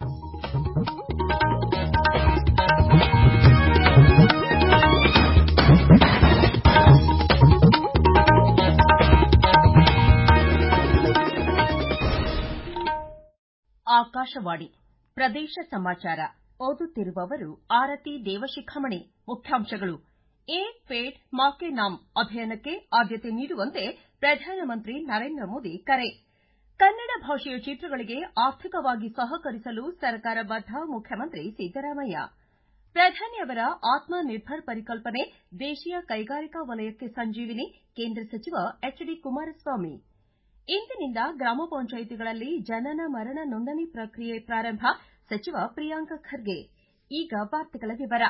ಆಕಾಶವಾಣಿ ಪ್ರದೇಶ ಸಮಾಚಾರ ಓದುತ್ತಿರುವವರು ಆರತಿ ದೇವಶಿಖಾಮಣಿ ಮುಖ್ಯಾಂಶಗಳು ಏಕ್ ಪೇಡ್ ಮಾ ಕೆ ನಾಮ್ ಅಭಿಯಾನಕ್ಕೆ ಆದ್ಯತೆ ನೀಡುವಂತೆ ಪ್ರಧಾನಮಂತ್ರಿ ನರೇಂದ್ರ ಮೋದಿ ಕರೆ ಕನ್ನಡ ಭಾಷೆಯ ಚಿತ್ರಗಳಿಗೆ ಆರ್ಥಿಕವಾಗಿ ಸಹಕರಿಸಲು ಸರ್ಕಾರ ಬದ್ದ ಮುಖ್ಯಮಂತ್ರಿ ಸಿದ್ದರಾಮಯ್ಯ ಪ್ರಧಾನಿ ಅವರ ಆತ್ಮ ನಿರ್ಭರ್ ಪರಿಕಲ್ಪನೆ ದೇಶೀಯ ಕೈಗಾರಿಕಾ ವಲಯಕ್ಕೆ ಸಂಜೀವಿನಿ ಕೇಂದ್ರ ಸಚಿವ ಎಚ್ ಡಿ ಕುಮಾರಸ್ವಾಮಿ ಇಂದಿನಿಂದ ಗ್ರಾಮ ಪಂಚಾಯಿತಿಗಳಲ್ಲಿ ಜನನ ಮರಣ ನೋಂದಣಿ ಪ್ರಕ್ರಿಯೆ ಪ್ರಾರಂಭ ಸಚಿವ ಪ್ರಿಯಾಂಕ್ ಖರ್ಗೆ ಈಗ ವಾರ್ತೆಗಳ ವಿವರ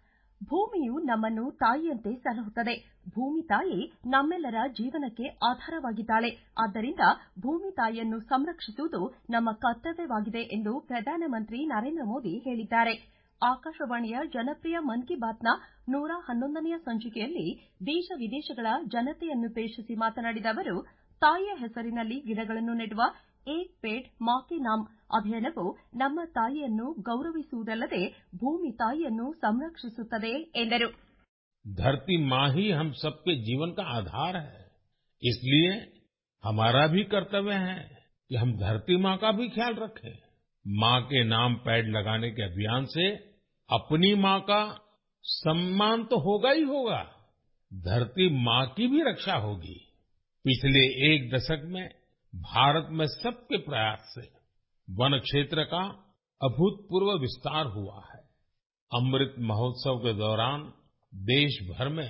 ಭೂಮಿಯು ನಮ್ಮನ್ನು ತಾಯಿಯಂತೆ ಸಲಹುತ್ತದೆ ಭೂಮಿ ತಾಯಿ ನಮ್ಮೆಲ್ಲರ ಜೀವನಕ್ಕೆ ಆಧಾರವಾಗಿದ್ದಾಳೆ ಆದ್ದರಿಂದ ಭೂಮಿ ತಾಯಿಯನ್ನು ಸಂರಕ್ಷಿಸುವುದು ನಮ್ಮ ಕರ್ತವ್ಯವಾಗಿದೆ ಎಂದು ಪ್ರಧಾನಮಂತ್ರಿ ನರೇಂದ್ರ ಮೋದಿ ಹೇಳಿದ್ದಾರೆ ಆಕಾಶವಾಣಿಯ ಜನಪ್ರಿಯ ಮನ್ ಕಿ ಬಾತ್ನ ನೂರ ಹನ್ನೊಂದನೆಯ ಸಂಚಿಕೆಯಲ್ಲಿ ದೇಶ ವಿದೇಶಗಳ ಜನತೆಯನ್ನುದ್ದೇಶಿಸಿ ಮಾತನಾಡಿದ ಅವರು ತಾಯಿಯ ಹೆಸರಿನಲ್ಲಿ ಗಿಡಗಳನ್ನು ನೆಡುವ ಏಕ್ ಪೇಡ್ ಮಾ ಕೆ ನಾಮ್ ಅಭಿಯಾನವು ನಮ್ಮ ತಾಯಿಯನ್ನು ಗೌರವಿಸುವುದಲ್ಲದೆ ಭೂಮಿ ತಾಯಿಯನ್ನು ಸಂರಕ್ಷಿಸುತ್ತದೆ ಎಂದರು धरती माँ ही हम सबके जीवन का आधार है इसलिए हमारा भी कर्तव्य है कि हम धरती माँ का भी ख्याल रखें माँ के नाम पेड़ लगाने के अभियान से अपनी माँ का सम्मान तो होगा ही होगा धरती माँ की भी रक्षा होगी पिछले एक दशक में भारत में सबके प्रयास से वन क्षेत्र का अभूतपूर्व विस्तार हुआ है अमृत महोत्सव के दौरान देश भर में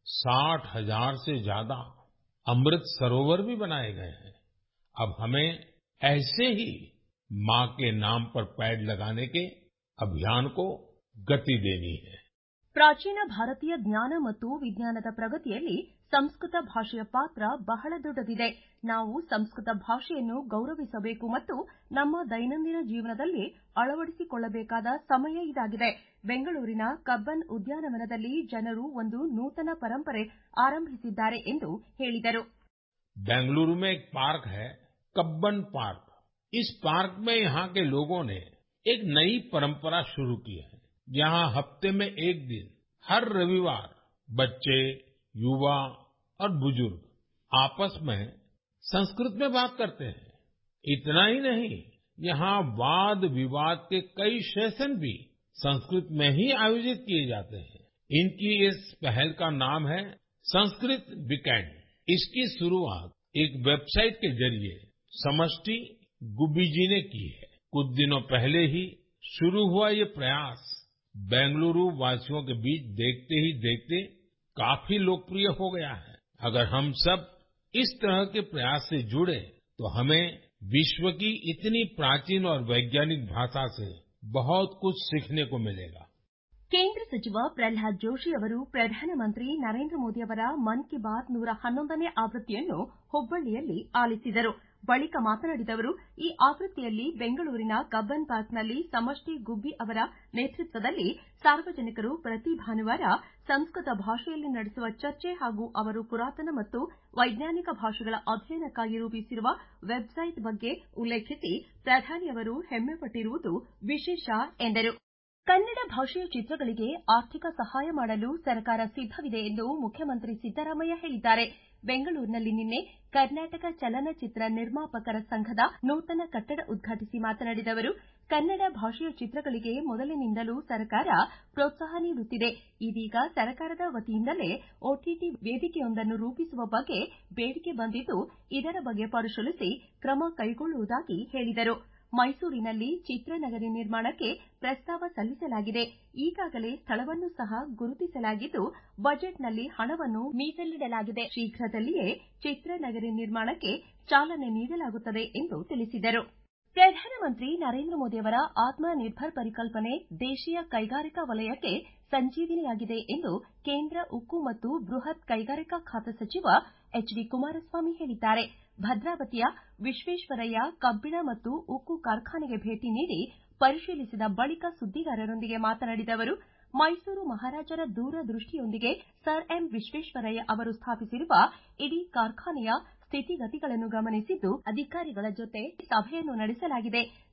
साठ हजार से ज्यादा अमृत सरोवर भी बनाए गए हैं अब हमें ऐसे ही माँ के नाम पर पेड़ लगाने के अभियान को गति देनी है ಪ್ರಾಚೀನ ಭಾರತೀಯ ಜ್ಞಾನ ಮತ್ತು ವಿಜ್ಞಾನದ ಪ್ರಗತಿಯಲ್ಲಿ ಸಂಸ್ಕೃತ ಭಾಷೆಯ ಪಾತ್ರ ಬಹಳ ದೊಡ್ಡದಿದೆ ನಾವು ಸಂಸ್ಕೃತ ಭಾಷೆಯನ್ನು ಗೌರವಿಸಬೇಕು ಮತ್ತು ನಮ್ಮ ದೈನಂದಿನ ಜೀವನದಲ್ಲಿ ಅಳವಡಿಸಿಕೊಳ್ಳಬೇಕಾದ ಸಮಯ ಇದಾಗಿದೆ ಬೆಂಗಳೂರಿನ ಕಬ್ಬನ್ ಉದ್ಯಾನವನದಲ್ಲಿ ಜನರು ಒಂದು ನೂತನ ಪರಂಪರೆ ಆರಂಭಿಸಿದ್ದಾರೆ ಎಂದು ಹೇಳಿದರು बेंगलुरु में एक पार्क है कब्बन पार्क इस पार्क में यहाँ के लोगों ने एक नई परंपरा शुरू की है यहाँ हफ्ते में एक दिन हर रविवार बच्चे युवा और बुजुर्ग आपस में संस्कृत में बात करते हैं इतना ही नहीं यहाँ वाद विवाद के कई सेशन भी संस्कृत में ही आयोजित किए जाते हैं इनकी इस पहल का नाम है संस्कृत वीकेंड इसकी शुरुआत एक वेबसाइट के जरिए समष्टि गुब्बी जी ने की है कुछ दिनों पहले ही शुरू हुआ ये प्रयास बेंगलुरु वासियों के बीच देखते ही देखते काफी लोकप्रिय हो गया है अगर हम सब इस तरह के प्रयास से जुड़े तो हमें विश्व की इतनी प्राचीन और वैज्ञानिक भाषा से बहुत कुछ सीखने को मिलेगा ಕೇಂದ್ರ ಸಚಿವ ಪ್ರಹ್ಲಾದ್ ಜೋಶಿ ಅವರು ಪ್ರಧಾನಮಂತ್ರಿ ನರೇಂದ್ರ ಮೋದಿ ಅವರ ಮನ್ ಕಿ ಬಾತ್ ನೂರ ಹನ್ನೊಂದನೇ ಆವೃತ್ತಿಯನ್ನು ಹುಬ್ಬಳ್ಳಿಯಲ್ಲಿ ಆಲಿಸಿದರು ಬಳಿಕ ಮಾತನಾಡಿದ ಅವರು ಈ ಆವೃತ್ತಿಯಲ್ಲಿ ಬೆಂಗಳೂರಿನ ಕಬ್ಬನ್ ಪಾರ್ಕ್ನಲ್ಲಿ ಸಮಷ್ಟಿ ಗುಬ್ಬಿ ಅವರ ನೇತೃತ್ವದಲ್ಲಿ ಸಾರ್ವಜನಿಕರು ಪ್ರತಿ ಭಾನುವಾರ ಸಂಸ್ಕೃತ ಭಾಷೆಯಲ್ಲಿ ನಡೆಸುವ ಚರ್ಚೆ ಹಾಗೂ ಅವರು ಪುರಾತನ ಮತ್ತು ವೈಜ್ಞಾನಿಕ ಭಾಷೆಗಳ ಅಧ್ಯಯನಕ್ಕಾಗಿ ರೂಪಿಸಿರುವ ವೆಬ್ಸೈಟ್ ಬಗ್ಗೆ ಉಲ್ಲೇಖಿಸಿ ಪ್ರಧಾನಿ ಅವರು ಹೆಮ್ಮೆ ಪಟ್ಟಿರುವುದು ವಿಶೇಷ ಎಂದರು ಕನ್ನಡ ಭಾಷೆಯ ಚಿತ್ರಗಳಿಗೆ ಆರ್ಥಿಕ ಸಹಾಯ ಮಾಡಲು ಸರ್ಕಾರ ಸಿದ್ದವಿದೆ ಎಂದು ಮುಖ್ಯಮಂತ್ರಿ ಸಿದ್ದರಾಮಯ್ಯ ಹೇಳಿದ್ದಾರೆ ಬೆಂಗಳೂರಿನಲ್ಲಿ ನಿನ್ನೆ ಕರ್ನಾಟಕ ಚಲನಚಿತ್ರ ನಿರ್ಮಾಪಕರ ಸಂಘದ ನೂತನ ಕಟ್ಟಡ ಉದ್ಘಾಟಿಸಿ ಮಾತನಾಡಿದ ಅವರು ಕನ್ನಡ ಭಾಷೆಯ ಚಿತ್ರಗಳಿಗೆ ಮೊದಲಿನಿಂದಲೂ ಸರ್ಕಾರ ಪ್ರೋತ್ಸಾಹ ನೀಡುತ್ತಿದೆ ಇದೀಗ ಸರ್ಕಾರದ ವತಿಯಿಂದಲೇ ಒಟಿಟಿ ವೇದಿಕೆಯೊಂದನ್ನು ರೂಪಿಸುವ ಬಗ್ಗೆ ಬೇಡಿಕೆ ಬಂದಿದ್ದು ಇದರ ಬಗ್ಗೆ ಪರಿಶೀಲಿಸಿ ಕ್ರಮ ಕೈಗೊಳ್ಳುವುದಾಗಿ ಹೇಳಿದರು ಮೈಸೂರಿನಲ್ಲಿ ಚಿತ್ರನಗರಿ ನಿರ್ಮಾಣಕ್ಕೆ ಪ್ರಸ್ತಾವ ಸಲ್ಲಿಸಲಾಗಿದೆ ಈಗಾಗಲೇ ಸ್ಥಳವನ್ನು ಸಹ ಗುರುತಿಸಲಾಗಿದ್ದು ಬಜೆಟ್ನಲ್ಲಿ ಹಣವನ್ನು ಮೀಸಲಿಡಲಾಗಿದೆ ಶೀಘ್ರದಲ್ಲಿಯೇ ಚಿತ್ರನಗರಿ ನಿರ್ಮಾಣಕ್ಕೆ ಚಾಲನೆ ನೀಡಲಾಗುತ್ತದೆ ಎಂದು ತಿಳಿಸಿದರು ಪ್ರಧಾನಮಂತ್ರಿ ನರೇಂದ್ರ ಮೋದಿ ಅವರ ಆತ್ಮ ನಿರ್ಭರ್ ಪರಿಕಲ್ಪನೆ ದೇಶೀಯ ಕೈಗಾರಿಕಾ ವಲಯಕ್ಕೆ ಸಂಜೀವಿನಿಯಾಗಿದೆ ಎಂದು ಕೇಂದ್ರ ಉಕ್ಕು ಮತ್ತು ಬೃಹತ್ ಕೈಗಾರಿಕಾ ಖಾತೆ ಸಚಿವ ಎಚ್ ಡಿ ಕುಮಾರಸ್ವಾಮಿ ಹೇಳಿದ್ದಾರೆ ಭದ್ರಾವತಿಯ ವಿಶ್ವೇಶ್ವರಯ್ಯ ಕಬ್ಬಿಣ ಮತ್ತು ಉಕ್ಕು ಕಾರ್ಖಾನೆಗೆ ಭೇಟಿ ನೀಡಿ ಪರಿಶೀಲಿಸಿದ ಬಳಿಕ ಸುದ್ದಿಗಾರರೊಂದಿಗೆ ಮಾತನಾಡಿದ ಅವರು ಮೈಸೂರು ಮಹಾರಾಜರ ದೂರದೃಷ್ಟಿಯೊಂದಿಗೆ ಸರ್ ಎಂ ವಿಶ್ವೇಶ್ವರಯ್ಯ ಅವರು ಸ್ಥಾಪಿಸಿರುವ ಇಡೀ ಕಾರ್ಖಾನೆಯ ಸ್ಥಿತಿಗತಿಗಳನ್ನು ಗಮನಿಸಿದ್ದು ಅಧಿಕಾರಿಗಳ ಜೊತೆ ಸಭೆಯನ್ನು ನಡೆಸಲಾಗಿದೆ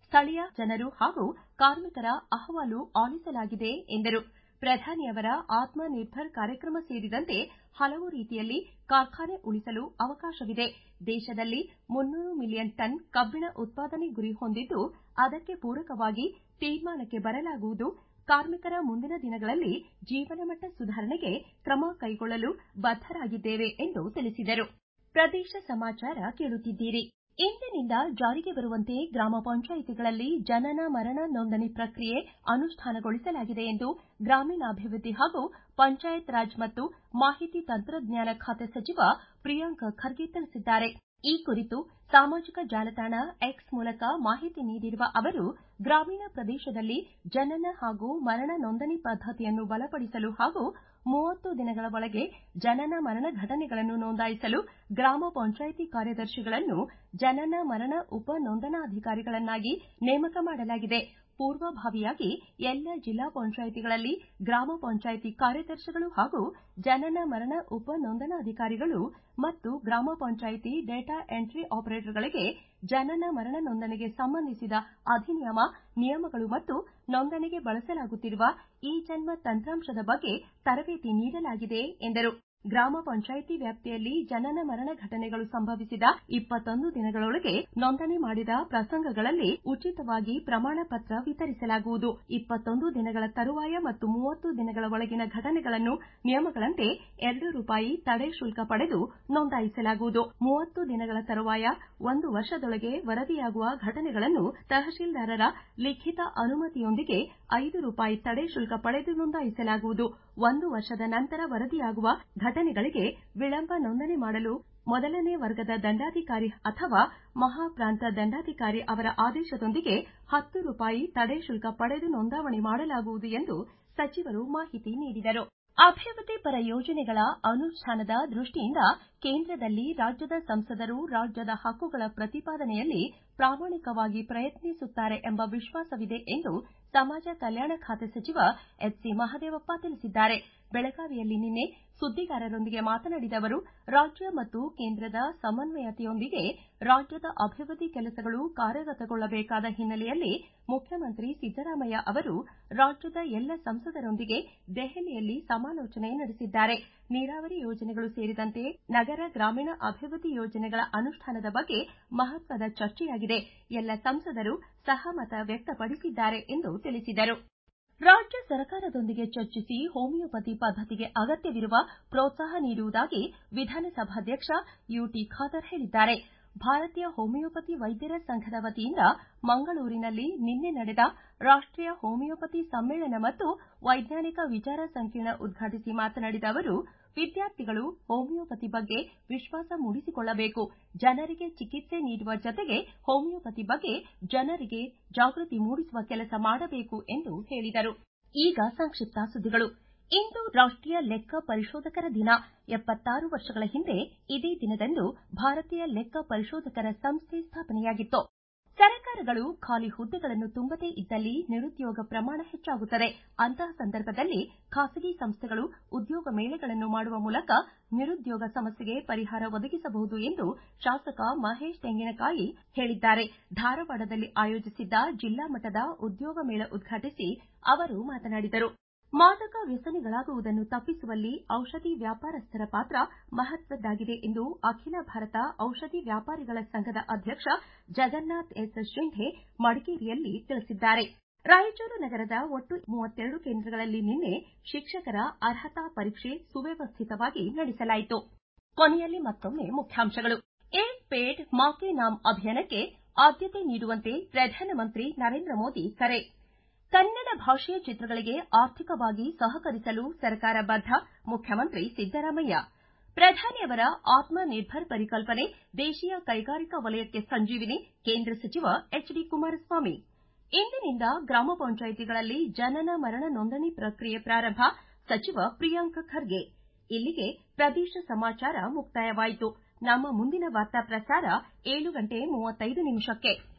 ಸ್ಥಳೀಯ ಜನರು ಹಾಗೂ ಕಾರ್ಮಿಕರ ಅಹವಾಲು ಆಲಿಸಲಾಗಿದೆ ಎಂದರು ಪ್ರಧಾನಿಯವರ ಆತ್ಮ ನಿರ್ಭರ್ ಕಾರ್ಯಕ್ರಮ ಸೇರಿದಂತೆ ಹಲವು ರೀತಿಯಲ್ಲಿ ಕಾರ್ಖಾನೆ ಉಳಿಸಲು ಅವಕಾಶವಿದೆ ದೇಶದಲ್ಲಿ ಮುನ್ನೂರು ಮಿಲಿಯನ್ ಟನ್ ಕಬ್ಬಿಣ ಉತ್ಪಾದನೆ ಗುರಿ ಹೊಂದಿದ್ದು ಅದಕ್ಕೆ ಪೂರಕವಾಗಿ ತೀರ್ಮಾನಕ್ಕೆ ಬರಲಾಗುವುದು ಕಾರ್ಮಿಕರ ಮುಂದಿನ ದಿನಗಳಲ್ಲಿ ಜೀವನಮಟ್ಟ ಸುಧಾರಣೆಗೆ ಕ್ರಮ ಕೈಗೊಳ್ಳಲು ಬದ್ದರಾಗಿದ್ದೇವೆ ಎಂದು ತಿಳಿಸಿದರು ಪ್ರದೇಶ ಸಮಾಚಾರ ಕೇಳುತ್ತಿದ್ದೀರಿ ಇಂದಿನಿಂದ ಜಾರಿಗೆ ಬರುವಂತೆ ಗ್ರಾಮ ಪಂಚಾಯಿತಿಗಳಲ್ಲಿ ಜನನ ಮರಣ ನೋಂದಣಿ ಪ್ರಕ್ರಿಯೆ ಅನುಷ್ಠಾನಗೊಳಿಸಲಾಗಿದೆ ಎಂದು ಗ್ರಾಮೀಣಾಭಿವೃದ್ಧಿ ಹಾಗೂ ಪಂಚಾಯತ್ ರಾಜ್ ಮತ್ತು ಮಾಹಿತಿ ತಂತ್ರಜ್ಞಾನ ಖಾತೆ ಸಚಿವ ಪ್ರಿಯಾಂಕ್ ಖರ್ಗೆ ತಿಳಿಸಿದ್ದಾರೆ ಈ ಕುರಿತು ಸಾಮಾಜಿಕ ಜಾಲತಾಣ ಎಕ್ಸ್ ಮೂಲಕ ಮಾಹಿತಿ ನೀಡಿರುವ ಅವರು ಗ್ರಾಮೀಣ ಪ್ರದೇಶದಲ್ಲಿ ಜನನ ಹಾಗೂ ಮರಣ ನೋಂದಣಿ ಪದ್ದತಿಯನ್ನು ಬಲಪಡಿಸಲು ಹಾಗೂ ಮೂವತ್ತು ದಿನಗಳ ಒಳಗೆ ಜನನ ಮರಣ ಘಟನೆಗಳನ್ನು ನೋಂದಾಯಿಸಲು ಗ್ರಾಮ ಪಂಚಾಯಿತಿ ಕಾರ್ಯದರ್ಶಿಗಳನ್ನು ಜನನ ಮರಣ ಉಪ ನೋಂದಣಾಧಿಕಾರಿಗಳನ್ನಾಗಿ ನೇಮಕ ಮಾಡಲಾಗಿದೆ ಪೂರ್ವಭಾವಿಯಾಗಿ ಎಲ್ಲ ಜಿಲ್ಲಾ ಪಂಚಾಯಿತಿಗಳಲ್ಲಿ ಗ್ರಾಮ ಪಂಚಾಯಿತಿ ಕಾರ್ಯದರ್ಶಿಗಳು ಹಾಗೂ ಜನನ ಮರಣ ಉಪ ನೋಂದಣಾಧಿಕಾರಿಗಳು ಮತ್ತು ಗ್ರಾಮ ಪಂಚಾಯಿತಿ ಡೇಟಾ ಎಂಟ್ರಿ ಆಪರೇಟರ್ಗಳಿಗೆ ಜನನ ಮರಣ ನೋಂದಣಿಗೆ ಸಂಬಂಧಿಸಿದ ಅಧಿನಿಯಮ ನಿಯಮಗಳು ಮತ್ತು ನೋಂದಣಿಗೆ ಬಳಸಲಾಗುತ್ತಿರುವ ಇ ಜನ್ಮ ತಂತ್ರಾಂಶದ ಬಗ್ಗೆ ತರಬೇತಿ ನೀಡಲಾಗಿದೆ ಎಂದರು ಗ್ರಾಮ ಪಂಚಾಯಿತಿ ವ್ಯಾಪ್ತಿಯಲ್ಲಿ ಜನನ ಮರಣ ಘಟನೆಗಳು ಸಂಭವಿಸಿದ ಇಪ್ಪತ್ತೊಂದು ದಿನಗಳೊಳಗೆ ನೋಂದಣಿ ಮಾಡಿದ ಪ್ರಸಂಗಗಳಲ್ಲಿ ಉಚಿತವಾಗಿ ಪ್ರಮಾಣ ಪತ್ರ ವಿತರಿಸಲಾಗುವುದು ಇಪ್ಪತ್ತೊಂದು ದಿನಗಳ ತರುವಾಯ ಮತ್ತು ಮೂವತ್ತು ದಿನಗಳ ಒಳಗಿನ ಘಟನೆಗಳನ್ನು ನಿಯಮಗಳಂತೆ ಎರಡು ರೂಪಾಯಿ ತಡೆ ಶುಲ್ಕ ಪಡೆದು ನೋಂದಾಯಿಸಲಾಗುವುದು ಮೂವತ್ತು ದಿನಗಳ ತರುವಾಯ ಒಂದು ವರ್ಷದೊಳಗೆ ವರದಿಯಾಗುವ ಘಟನೆಗಳನ್ನು ತಹಶೀಲ್ದಾರರ ಲಿಖಿತ ಅನುಮತಿಯೊಂದಿಗೆ ಐದು ರೂಪಾಯಿ ತಡೆ ಶುಲ್ಕ ಪಡೆದು ನೋಂದಾಯಿಸಲಾಗುವುದು ಒಂದು ವರ್ಷದ ನಂತರ ವರದಿಯಾಗುವ ಘಟನೆಗಳಿಗೆ ವಿಳಂಬ ನೋಂದಣಿ ಮಾಡಲು ಮೊದಲನೇ ವರ್ಗದ ದಂಡಾಧಿಕಾರಿ ಅಥವಾ ಮಹಾಪ್ರಾಂತ ದಂಡಾಧಿಕಾರಿ ಅವರ ಆದೇಶದೊಂದಿಗೆ ಹತ್ತು ರೂಪಾಯಿ ತಡೆ ಶುಲ್ಕ ಪಡೆದು ನೋಂದಾವಣಿ ಮಾಡಲಾಗುವುದು ಎಂದು ಸಚಿವರು ಮಾಹಿತಿ ನೀಡಿದರು ಅಭಿವೃದ್ಧಿ ಪರ ಯೋಜನೆಗಳ ಅನುಷ್ಠಾನದ ದೃಷ್ಟಿಯಿಂದ ಕೇಂದ್ರದಲ್ಲಿ ರಾಜ್ಯದ ಸಂಸದರು ರಾಜ್ಯದ ಹಕ್ಕುಗಳ ಪ್ರತಿಪಾದನೆಯಲ್ಲಿ ಪ್ರಾಮಾಣಿಕವಾಗಿ ಪ್ರಯತ್ನಿಸುತ್ತಾರೆ ಎಂಬ ವಿಶ್ವಾಸವಿದೆ ಎಂದು ಸಮಾಜ ಕಲ್ಯಾಣ ಖಾತೆ ಸಚಿವ ಎಚ್ ಸಿ ಮಹದೇವಪ್ಪ ತಿಳಿಸಿದ್ದಾರೆ ಬೆಳಗಾವಿಯಲ್ಲಿ ನಿನ್ನೆ ಸುದ್ದಿಗಾರರೊಂದಿಗೆ ಮಾತನಾಡಿದ ಅವರು ರಾಜ್ಯ ಮತ್ತು ಕೇಂದ್ರದ ಸಮನ್ವಯತೆಯೊಂದಿಗೆ ರಾಜ್ಯದ ಅಭಿವೃದ್ಧಿ ಕೆಲಸಗಳು ಕಾರ್ಯಗತಗೊಳ್ಳಬೇಕಾದ ಹಿನ್ನೆಲೆಯಲ್ಲಿ ಮುಖ್ಯಮಂತ್ರಿ ಸಿದ್ದರಾಮಯ್ಯ ಅವರು ರಾಜ್ಯದ ಎಲ್ಲ ಸಂಸದರೊಂದಿಗೆ ದೆಹಲಿಯಲ್ಲಿ ಸಮಾಲೋಚನೆ ನಡೆಸಿದ್ದಾರೆ ನೀರಾವರಿ ಯೋಜನೆಗಳು ಸೇರಿದಂತೆ ನಗರ ಗ್ರಾಮೀಣ ಅಭಿವೃದ್ಧಿ ಯೋಜನೆಗಳ ಅನುಷ್ಠಾನದ ಬಗ್ಗೆ ಮಹತ್ವದ ಚರ್ಚೆಯಾಗಿದೆ ಎಲ್ಲ ಸಂಸದರು ಸಹಮತ ವ್ಯಕ್ತಪಡಿಸಿದ್ದಾರೆ ಎಂದು ತಿಳಿಸಿದರು ರಾಜ್ಯ ಸರ್ಕಾರದೊಂದಿಗೆ ಚರ್ಚಿಸಿ ಹೋಮಿಯೋಪತಿ ಪದ್ದತಿಗೆ ಅಗತ್ಯವಿರುವ ಪ್ರೋತ್ಸಾಹ ನೀಡುವುದಾಗಿ ವಿಧಾನಸಭಾಧ್ಯಕ್ಷ ಯುಟಿ ಖಾದರ್ ಹೇಳಿದ್ದಾರೆ ಭಾರತೀಯ ಹೋಮಿಯೋಪತಿ ವೈದ್ಯರ ಸಂಘದ ವತಿಯಿಂದ ಮಂಗಳೂರಿನಲ್ಲಿ ನಿನ್ನೆ ನಡೆದ ರಾಷ್ಟೀಯ ಹೋಮಿಯೋಪತಿ ಸಮ್ಮೇಳನ ಮತ್ತು ವೈಜ್ಞಾನಿಕ ವಿಚಾರ ಸಂಕಿರಣ ಉದ್ಘಾಟಿಸಿ ಮಾತನಾಡಿದ ಅವರು ವಿದ್ಯಾರ್ಥಿಗಳು ಹೋಮಿಯೋಪತಿ ಬಗ್ಗೆ ವಿಶ್ವಾಸ ಮೂಡಿಸಿಕೊಳ್ಳಬೇಕು ಜನರಿಗೆ ಚಿಕಿತ್ಸೆ ನೀಡುವ ಜತೆಗೆ ಹೋಮಿಯೋಪತಿ ಬಗ್ಗೆ ಜನರಿಗೆ ಜಾಗೃತಿ ಮೂಡಿಸುವ ಕೆಲಸ ಮಾಡಬೇಕು ಎಂದು ಹೇಳಿದರು ಈಗ ಸಂಕ್ಷಿಪ್ತ ಸುದ್ದಿಗಳು ಇಂದು ರಾಷ್ಟೀಯ ಲೆಕ್ಕ ಪರಿಶೋಧಕರ ದಿನ ಎಪ್ಪತ್ತಾರು ವರ್ಷಗಳ ಹಿಂದೆ ಇದೇ ದಿನದಂದು ಭಾರತೀಯ ಲೆಕ್ಕ ಪರಿಶೋಧಕರ ಸಂಸ್ಥೆ ಸ್ಥಾಪನೆಯಾಗಿತ್ತು ಸರ್ಕಾರಗಳು ಖಾಲಿ ಹುದ್ದೆಗಳನ್ನು ತುಂಬದೇ ಇದ್ದಲ್ಲಿ ನಿರುದ್ಯೋಗ ಪ್ರಮಾಣ ಹೆಚ್ಚಾಗುತ್ತದೆ ಅಂತಹ ಸಂದರ್ಭದಲ್ಲಿ ಖಾಸಗಿ ಸಂಸ್ಥೆಗಳು ಉದ್ಯೋಗ ಮೇಳಗಳನ್ನು ಮಾಡುವ ಮೂಲಕ ನಿರುದ್ಯೋಗ ಸಮಸ್ಯೆಗೆ ಪರಿಹಾರ ಒದಗಿಸಬಹುದು ಎಂದು ಶಾಸಕ ಮಹೇಶ್ ತೆಂಗಿನಕಾಯಿ ಹೇಳಿದ್ದಾರೆ ಧಾರವಾಡದಲ್ಲಿ ಆಯೋಜಿಸಿದ್ದ ಜಿಲ್ಲಾ ಮಟ್ಟದ ಉದ್ಯೋಗ ಮೇಳ ಉದ್ಘಾಟಿಸಿ ಅವರು ಮಾತನಾಡಿದರು ಮಾದಕ ವ್ಯಸನಿಗಳಾಗುವುದನ್ನು ತಪ್ಪಿಸುವಲ್ಲಿ ಔಷಧಿ ವ್ಯಾಪಾರಸ್ಥರ ಪಾತ್ರ ಮಹತ್ವದ್ದಾಗಿದೆ ಎಂದು ಅಖಿಲ ಭಾರತ ಔಷಧಿ ವ್ಯಾಪಾರಿಗಳ ಸಂಘದ ಅಧ್ಯಕ್ಷ ಜಗನ್ನಾಥ್ ಎಸ್ ಶಿಂಧೆ ಮಡಿಕೇರಿಯಲ್ಲಿ ತಿಳಿಸಿದ್ದಾರೆ ರಾಯಚೂರು ನಗರದ ಒಟ್ಟು ಮೂವತ್ತೆರಡು ಕೇಂದ್ರಗಳಲ್ಲಿ ನಿನ್ನೆ ಶಿಕ್ಷಕರ ಅರ್ಹತಾ ಪರೀಕ್ಷೆ ಸುವ್ಯವಸ್ಥಿತವಾಗಿ ನಡೆಸಲಾಯಿತು ಕೊನೆಯಲ್ಲಿ ಮತ್ತೊಮ್ಮೆ ಮುಖ್ಯಾಂಶಗಳು ಏಕ್ ಪೇಡ್ ಮಾ ಕೆ ನಾಮ್ ಅಭಿಯಾನಕ್ಕೆ ಆದ್ಯತೆ ನೀಡುವಂತೆ ಪ್ರಧಾನಮಂತ್ರಿ ನರೇಂದ್ರ ಮೋದಿ ಕರೆ ಕನ್ನಡ ಭಾಷೆಯ ಚಿತ್ರಗಳಿಗೆ ಆರ್ಥಿಕವಾಗಿ ಸಹಕರಿಸಲು ಸರ್ಕಾರ ಬದ್ಧ ಮುಖ್ಯಮಂತ್ರಿ ಸಿದ್ದರಾಮಯ್ಯ ಪ್ರಧಾನಿಯವರ ಆತ್ಮ ನಿರ್ಭರ್ ಪರಿಕಲ್ಪನೆ ದೇಶೀಯ ಕೈಗಾರಿಕಾ ವಲಯಕ್ಕೆ ಸಂಜೀವಿನಿ ಕೇಂದ್ರ ಸಚಿವ ಎಚ್ ಡಿ ಕುಮಾರಸ್ವಾಮಿ ಇಂದಿನಿಂದ ಗ್ರಾಮ ಪಂಚಾಯಿತಿಗಳಲ್ಲಿ ಜನನ ಮರಣ ನೋಂದಣಿ ಪ್ರಕ್ರಿಯೆ ಪ್ರಾರಂಭ ಸಚಿವ ಪ್ರಿಯಾಂಕ್ ಖರ್ಗೆ ಇಲ್ಲಿಗೆ ಪ್ರದೇಶ ಸಮಾಚಾರ ಮುಕ್ತಾಯವಾಯಿತು ನಮ್ಮ ಮುಂದಿನ ವಾರ್ತಾ ಪ್ರಸಾರ ಏಳು ಗಂಟೆ ಮೂವತ್ತೈದು ನಿಮಿಷಕ್ಕೆ